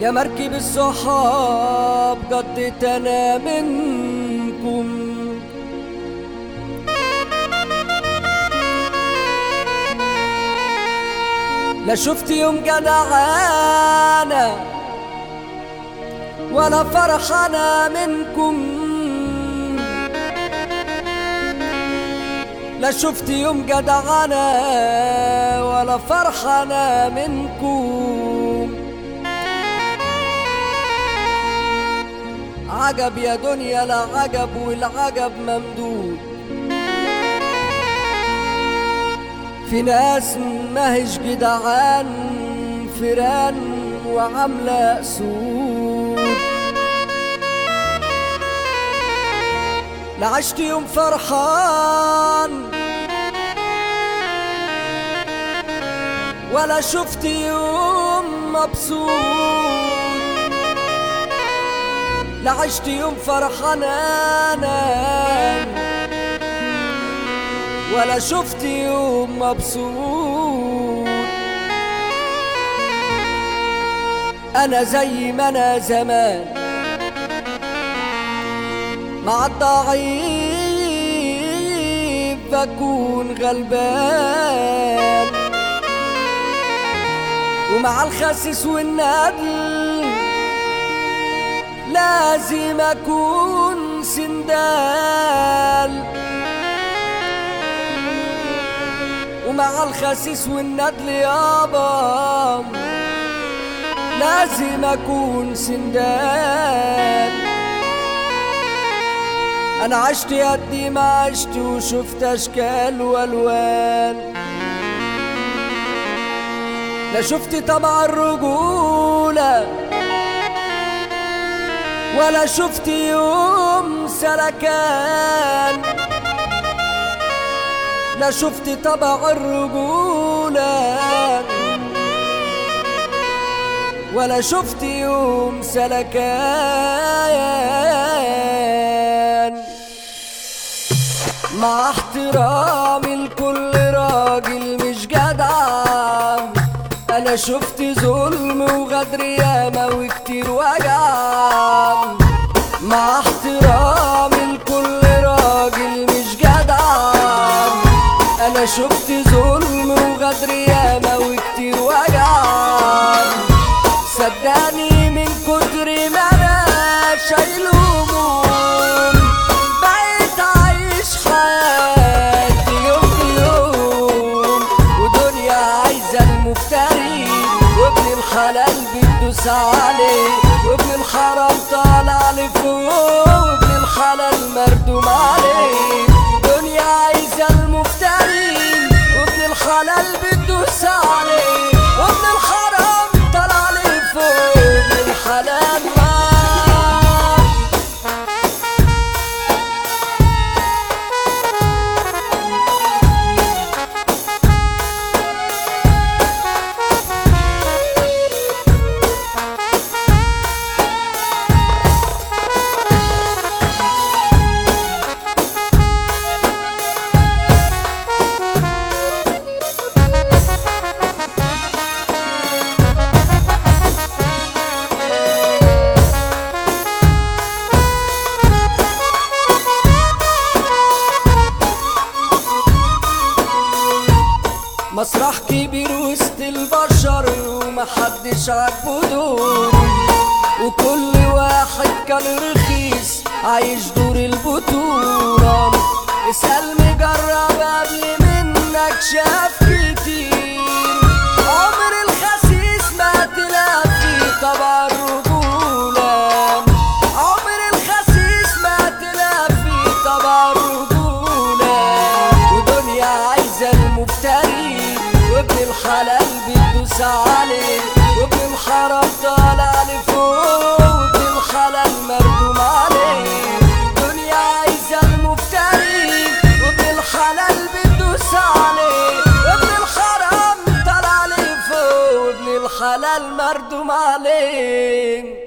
يا مركب الصحاب قضيت انا منكم لا شفت يوم جدعانة ولا فرحانة منكم لا شفت يوم جدعانة ولا فرحانة منكم عجب يا دنيا لا عجب والعجب ممدود في ناس ماهش جدعان فران وعاملة سود لا عشت يوم فرحان ولا شفت يوم مبسوط لا عشت يوم فرحان انا ولا شفت يوم مبسوط انا زي ما انا زمان مع الضعيف بكون غلبان ومع الخسيس والندل لازم اكون سندال ومع الخسيس والندل يابا لازم اكون سندال انا عشت يدي ما عشت وشفت اشكال والوان لا شفت طبع الرجوله ولا شفت يوم سلكان لا شفت طبع الرجولة ولا شفت يوم سلكان مع احترامي لكل راجل مش جدع انا شفت ظلم وغدر ياما وكتير وجع مع احترامي لكل راجل مش جدع انا شفت ظلم وغدر ياما وكتير وجع صدقني من كتر ما انا شايل هموم بقيت عايش حياتي يوم بيوم ودنيا عايزه المفتري وابن الحلال بتدوس عليه وابن الحرام طالع لفوق وابن الحلال مردوم عليه دنيا عايزه المفتري وابن الحلال بتدوس عليه وابن الحرام طالع لفوق وابن الحلال مات مسرح كبير وسط البشر ومحدش عاجبه دور وكل واحد كان رخيص عايش دور البطولة اسأل مجرب قبل منك شاف كتير عمر الخسيس ما تلاقي طبع الرجولة عمر الخسيس ما تلاقي طبع الرجولة ودنيا عايزة المفتري وابن الحلال بتدوس عليه وابن الحرام طالع لفوق وابن الحلال مردوم عليه دنيا عايزة المفتري وابن الحلال بتدوس عليه وابن الحرام طالع لفوق وابن الحلال مردوم عليه